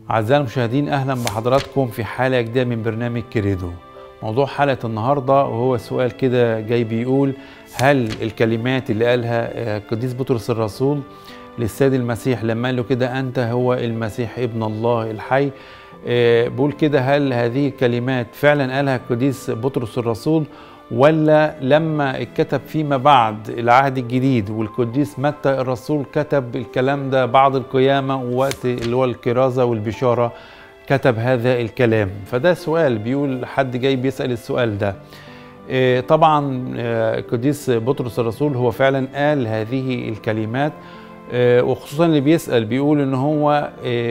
أعزائي المشاهدين أهلا بحضراتكم في حلقة جديدة من برنامج كريدو موضوع حلقة النهاردة وهو سؤال كده جاي بيقول هل الكلمات اللي قالها قديس بطرس الرسول للسيد المسيح لما قال له كده أنت هو المسيح ابن الله الحي بقول كده هل هذه الكلمات فعلا قالها قديس بطرس الرسول ولا لما اتكتب فيما بعد العهد الجديد والقديس متى الرسول كتب الكلام ده بعد القيامة ووقت اللي هو الكرازة والبشارة كتب هذا الكلام فده سؤال بيقول حد جاي بيسأل السؤال ده طبعا قديس بطرس الرسول هو فعلا قال هذه الكلمات وخصوصا اللي بيسأل بيقول ان هو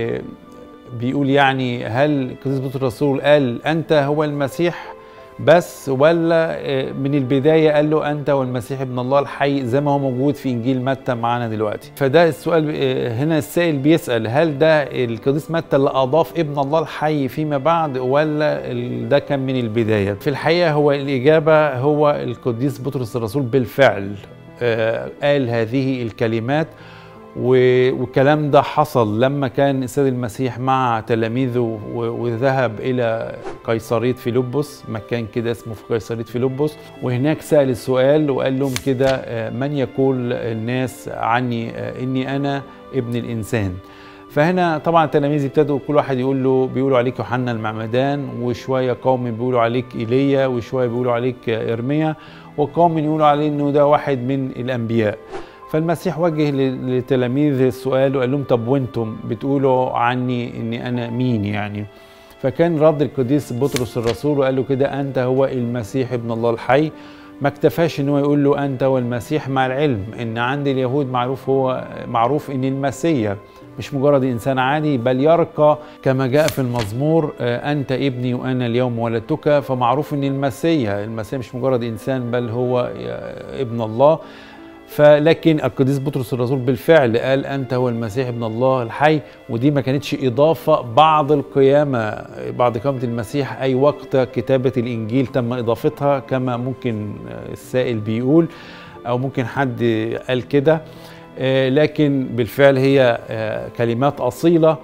بيقول يعني هل قديس بطرس الرسول قال انت هو المسيح بس ولا من البدايه قال له انت والمسيح ابن الله الحي زي ما هو موجود في انجيل متى معانا دلوقتي فده السؤال هنا السائل بيسال هل ده القديس متى اللي اضاف ابن الله الحي فيما بعد ولا ده كان من البدايه في الحقيقه هو الاجابه هو القديس بطرس الرسول بالفعل قال هذه الكلمات والكلام ده حصل لما كان السيد المسيح مع تلاميذه وذهب الى قيصريه فيلبس مكان كده اسمه في قيصريه فيلبس وهناك سال السؤال وقال لهم كده من يقول الناس عني اني انا ابن الانسان فهنا طبعا التلاميذ ابتدوا كل واحد يقول له بيقولوا عليك يوحنا المعمدان وشويه قوم بيقولوا عليك ايليا وشويه بيقولوا عليك ارميا وقوم يقولوا عليه انه ده واحد من الانبياء فالمسيح وجه لتلاميذ السؤال وقال لهم طب وانتم بتقولوا عني اني انا مين يعني فكان رد القديس بطرس الرسول وقال له كده انت هو المسيح ابن الله الحي ما اكتفاش ان هو يقول له انت والمسيح مع العلم ان عند اليهود معروف هو معروف ان المسيح مش مجرد انسان عادي بل يرقى كما جاء في المزمور انت ابني وانا اليوم ولدتك فمعروف ان المسيح المسيح مش مجرد انسان بل هو ابن الله فلكن القديس بطرس الرسول بالفعل قال انت هو المسيح ابن الله الحي ودي ما كانتش اضافه بعد القيامه بعد قيامه المسيح اي وقت كتابه الانجيل تم اضافتها كما ممكن السائل بيقول او ممكن حد قال كده لكن بالفعل هي كلمات اصيله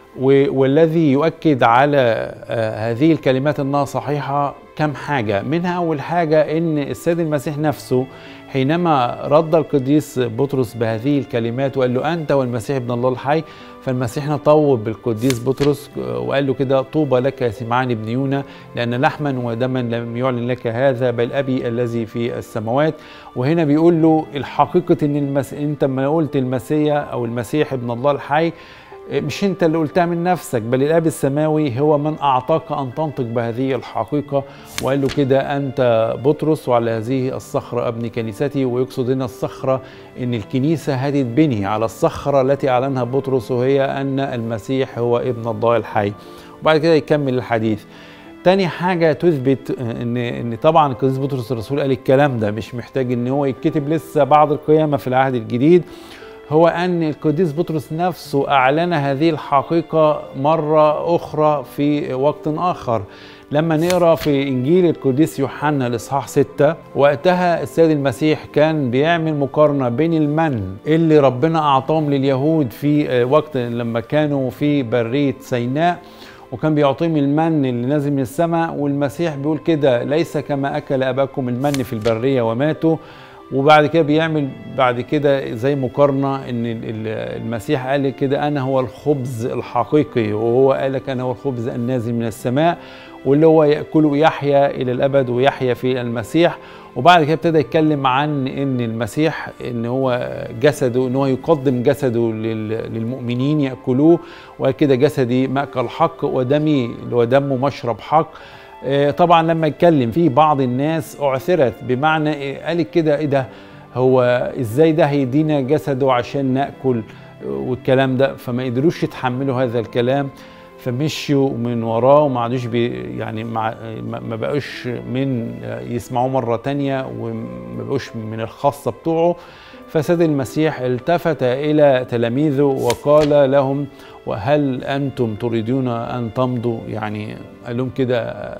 والذي يؤكد على هذه الكلمات انها صحيحه كم حاجه منها اول حاجه ان السيد المسيح نفسه حينما رد القديس بطرس بهذه الكلمات وقال له انت والمسيح ابن الله الحي فالمسيح نطوب بالقديس بطرس وقال له كده طوبى لك يا سمعان ابن يونا لان لحما ودما لم يعلن لك هذا بل ابي الذي في السماوات وهنا بيقول له الحقيقه ان المس... انت لما قلت المسيح او المسيح ابن الله الحي مش انت اللي قلتها من نفسك بل الاب السماوي هو من اعطاك ان تنطق بهذه الحقيقه وقال له كده انت بطرس وعلى هذه الصخره ابني كنيستي ويقصد هنا الصخره ان الكنيسه هتتبني على الصخره التي اعلنها بطرس وهي ان المسيح هو ابن الله الحي وبعد كده يكمل الحديث تاني حاجة تثبت ان ان طبعا القديس بطرس الرسول قال الكلام ده مش محتاج ان هو يتكتب لسه بعد القيامة في العهد الجديد هو أن القديس بطرس نفسه أعلن هذه الحقيقة مرة أخرى في وقت آخر لما نقرا في انجيل القديس يوحنا الاصحاح 6 وقتها السيد المسيح كان بيعمل مقارنه بين المن اللي ربنا اعطاهم لليهود في وقت لما كانوا في بريه سيناء وكان بيعطيهم المن اللي نازل من السماء والمسيح بيقول كده ليس كما اكل اباكم المن في البريه وماتوا وبعد كده بيعمل بعد كده زي مقارنة ان المسيح قال كده انا هو الخبز الحقيقي وهو قال لك انا هو الخبز النازل من السماء واللي هو ياكله يحيا الى الابد ويحيا في المسيح وبعد كده ابتدى يتكلم عن ان المسيح ان هو جسده ان هو يقدم جسده للمؤمنين ياكلوه وقال كده جسدي ماكل حق ودمي اللي هو دمه مشرب حق طبعا لما يتكلم في بعض الناس اعثرت بمعنى قالت كده ايه ده هو ازاي ده هيدينا جسده عشان ناكل والكلام ده فما قدروش يتحملوا هذا الكلام فمشوا من وراه وما عادوش بي يعني مع ما بقوش من يسمعوه مره تانية وما بقوش من الخاصه بتوعه فسيد المسيح التفت الى تلاميذه وقال لهم وهل انتم تريدون ان تمضوا يعني قال لهم كده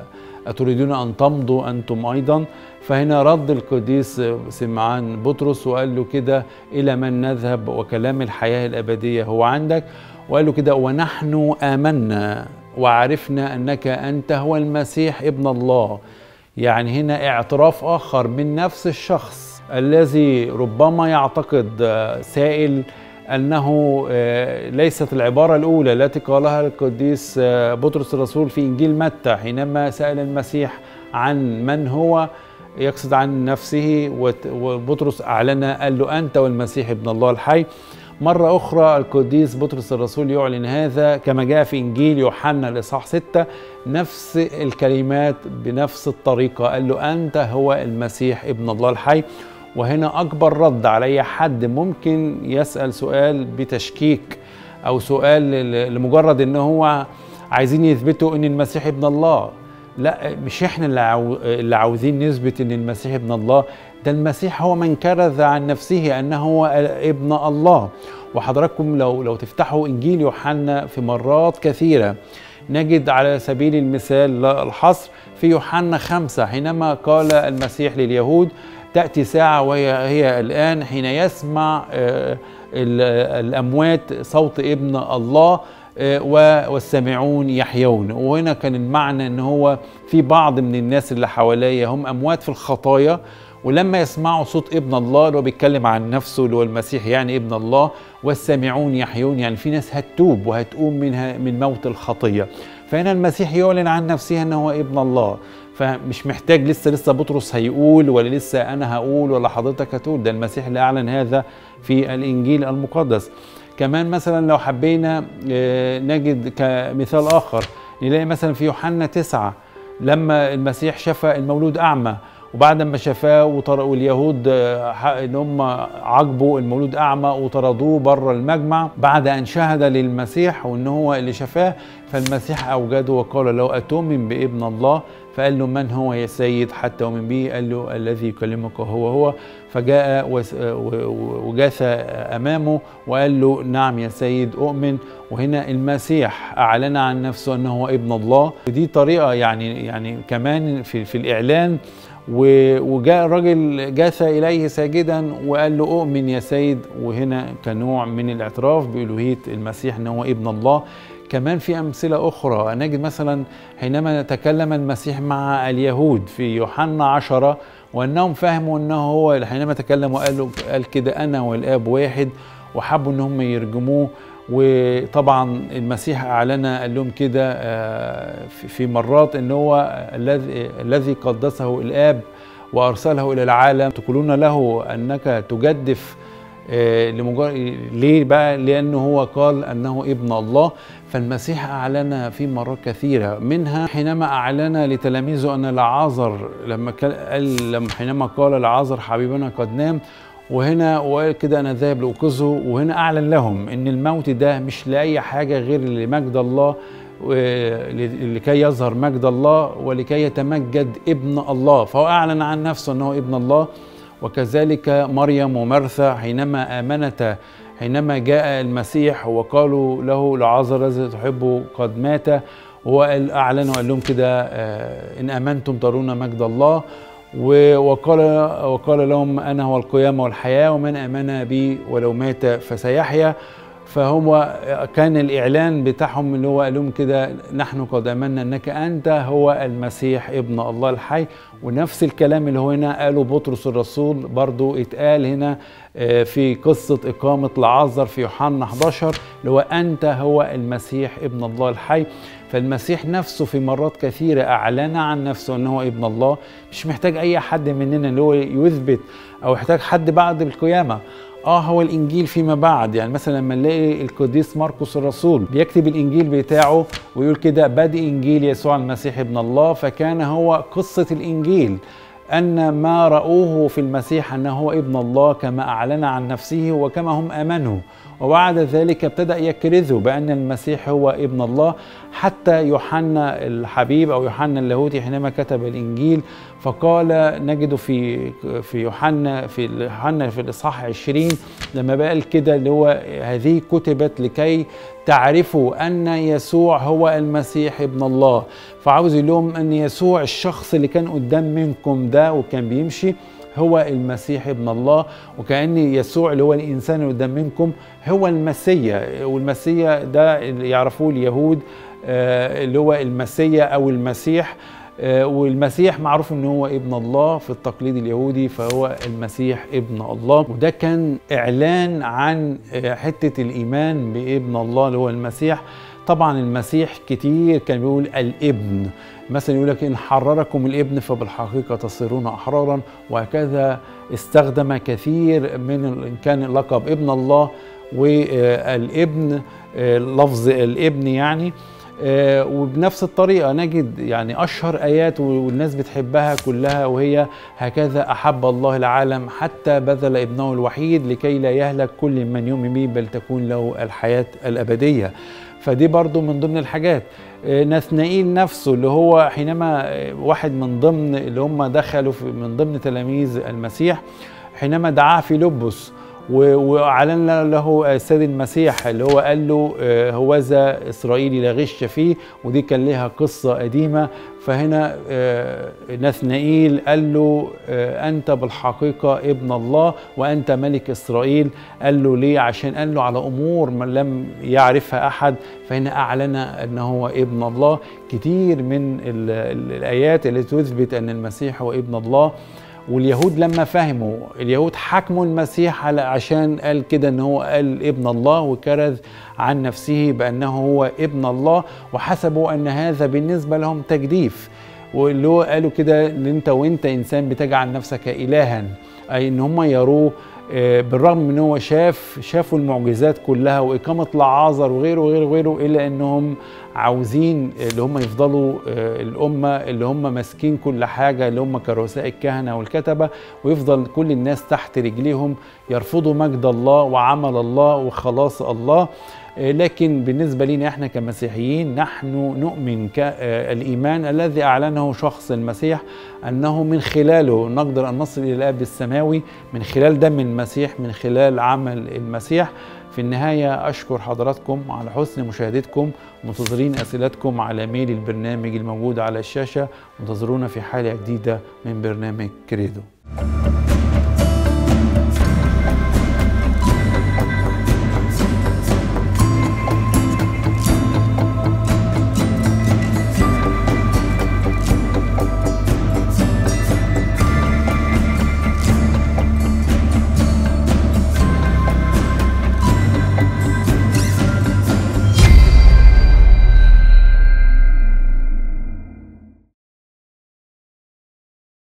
أتريدون أن تمضوا أنتم أيضا فهنا رد القديس سمعان بطرس وقال له كده إلى من نذهب وكلام الحياة الأبدية هو عندك وقال له كده ونحن آمنا وعرفنا أنك أنت هو المسيح ابن الله يعني هنا اعتراف آخر من نفس الشخص الذي ربما يعتقد سائل انه ليست العباره الاولى التي قالها القديس بطرس الرسول في انجيل متى حينما سال المسيح عن من هو يقصد عن نفسه وبطرس اعلن قال له انت والمسيح ابن الله الحي مرة أخرى القديس بطرس الرسول يعلن هذا كما جاء في إنجيل يوحنا الإصحاح 6 نفس الكلمات بنفس الطريقة قال له أنت هو المسيح ابن الله الحي وهنا أكبر رد على أي حد ممكن يسأل سؤال بتشكيك أو سؤال لمجرد إن هو عايزين يثبتوا إن المسيح ابن الله لا مش احنا اللي, عاو... اللي عاوزين نثبت ان المسيح ابن الله ده المسيح هو من كرز عن نفسه انه هو ابن الله وحضراتكم لو لو تفتحوا انجيل يوحنا في مرات كثيره نجد على سبيل المثال الحصر في يوحنا خمسة حينما قال المسيح لليهود تأتي ساعة وهي هي الآن حين يسمع الأموات صوت ابن الله والسامعون يحيون وهنا كان المعنى ان هو في بعض من الناس اللي حواليا هم اموات في الخطايا ولما يسمعوا صوت ابن الله اللي هو بيتكلم عن نفسه اللي هو المسيح يعني ابن الله والسامعون يحيون يعني في ناس هتتوب وهتقوم منها من موت الخطيه فهنا المسيح يعلن عن نفسه انه هو ابن الله فمش محتاج لسه لسه بطرس هيقول ولا لسه انا هقول ولا حضرتك هتقول ده المسيح اللي اعلن هذا في الانجيل المقدس كمان مثلا لو حبينا نجد كمثال اخر نلاقي مثلا في يوحنا تسعة لما المسيح شفى المولود اعمى وبعد ما شفاه واليهود ان هم عاقبوا المولود اعمى وطردوه بره المجمع بعد ان شهد للمسيح وان هو اللي شفاه فالمسيح اوجده وقال لو اتؤمن بابن الله فقال له من هو يا سيد حتى أؤمن به قال له الذي يكلمك هو هو فجاء وجاث أمامه وقال له نعم يا سيد أؤمن وهنا المسيح أعلن عن نفسه أنه هو ابن الله ودي طريقة يعني يعني كمان في, في الإعلان وجاء الراجل جاث إليه ساجدا وقال له أؤمن يا سيد وهنا كنوع من الاعتراف بألوهية المسيح أنه هو ابن الله كمان في أمثلة أخرى نجد مثلا حينما تكلم المسيح مع اليهود في يوحنا عشرة وأنهم فهموا أنه هو حينما تكلم وقال قال كده أنا والآب واحد وحبوا أن هم يرجموه وطبعا المسيح أعلن قال لهم كده في مرات أن هو الذي الذي قدسه الآب وأرسله إلى العالم تقولون له أنك تجدف لمجرد ليه بقى لانه هو قال انه ابن الله فالمسيح اعلن في مرات كثيره منها حينما اعلن لتلاميذه ان العازر لما قال لما حينما قال العازر حبيبنا قد نام وهنا وقال كده انا ذاهب لاوقظه وهنا اعلن لهم ان الموت ده مش لاي حاجه غير لمجد الله لكي يظهر مجد الله ولكي يتمجد ابن الله فهو اعلن عن نفسه انه ابن الله وكذلك مريم ومرثا حينما آمنتا حينما جاء المسيح وقالوا له لعازر الذي تحبه قد مات وهو أعلن وقال لهم كده إن آمنتم ترون مجد الله وقال وقال لهم أنا هو القيامة والحياة ومن آمن بي ولو مات فسيحيا فهو كان الاعلان بتاعهم اللي هو قال لهم كده نحن قد امنا انك انت هو المسيح ابن الله الحي ونفس الكلام اللي هو هنا قاله بطرس الرسول برضو اتقال هنا في قصة إقامة لعازر في يوحنا 11 اللي هو أنت هو المسيح ابن الله الحي فالمسيح نفسه في مرات كثيرة أعلن عن نفسه أنه هو ابن الله مش محتاج أي حد مننا اللي هو يثبت أو يحتاج حد بعد القيامة اه هو الانجيل فيما بعد يعني مثلا لما نلاقي القديس مرقس الرسول بيكتب الانجيل بتاعه ويقول كده بدء انجيل يسوع المسيح ابن الله فكان هو قصه الانجيل ان ما راوه في المسيح انه هو ابن الله كما اعلن عن نفسه وكما هم امنوا وبعد ذلك ابتدأ يكرزه بأن المسيح هو ابن الله حتى يوحنا الحبيب أو يوحنا اللاهوتي حينما كتب الإنجيل فقال نجد في في يوحنا في يوحنا في الإصحاح 20 لما قال كده اللي هو هذه كتبت لكي تعرفوا أن يسوع هو المسيح ابن الله فعاوز يقول لهم أن يسوع الشخص اللي كان قدام منكم ده وكان بيمشي هو المسيح ابن الله وكأن يسوع اللي هو الإنسان اللي قدام منكم هو المسيا والمسيا ده اللي يعرفوه اليهود اللي هو المسيا أو المسيح والمسيح معروف ان هو ابن الله في التقليد اليهودي فهو المسيح ابن الله وده كان اعلان عن حته الايمان بابن الله اللي هو المسيح طبعا المسيح كتير كان بيقول الابن مثلا يقول لك ان حرركم الابن فبالحقيقه تصيرون احرارا وهكذا استخدم كثير من ان كان لقب ابن الله والابن لفظ الابن يعني وبنفس الطريقة نجد يعني أشهر آيات والناس بتحبها كلها وهي هكذا أحب الله العالم حتى بذل ابنه الوحيد لكي لا يهلك كل من يؤمن به بل تكون له الحياة الأبدية فدي برضو من ضمن الحاجات نثنائيل نفسه اللي هو حينما واحد من ضمن اللي هم دخلوا من ضمن تلاميذ المسيح حينما دعاه فيلبس واعلن له السيد المسيح اللي هو قال له هوذا اسرائيلي لا غش فيه ودي كان لها قصه قديمه فهنا نثنائيل قال له انت بالحقيقه ابن الله وانت ملك اسرائيل قال له ليه عشان قال له على امور من لم يعرفها احد فهنا اعلن ان هو ابن الله كتير من الايات اللي تثبت ان المسيح هو ابن الله واليهود لما فهموا اليهود حكموا المسيح على عشان قال كده ان هو قال ابن الله وكرز عن نفسه بانه هو ابن الله وحسبوا ان هذا بالنسبه لهم تجديف واللي هو قالوا كده ان انت وانت انسان بتجعل نفسك الها اي ان هم يروه بالرغم من ان هو شاف شافوا المعجزات كلها واقامه لعازر وغيره وغيره وغيره الا انهم عاوزين اللي هم يفضلوا الامه اللي هم ماسكين كل حاجه اللي هم كرؤساء الكهنه والكتبه ويفضل كل الناس تحت رجليهم يرفضوا مجد الله وعمل الله وخلاص الله لكن بالنسبة لنا احنا كمسيحيين نحن نؤمن كالإيمان الذي أعلنه شخص المسيح أنه من خلاله نقدر أن نصل إلى الآب السماوي من خلال دم المسيح من خلال عمل المسيح في النهاية أشكر حضراتكم على حسن مشاهدتكم منتظرين أسئلتكم على ميل البرنامج الموجود على الشاشة منتظرونا في حالة جديدة من برنامج كريدو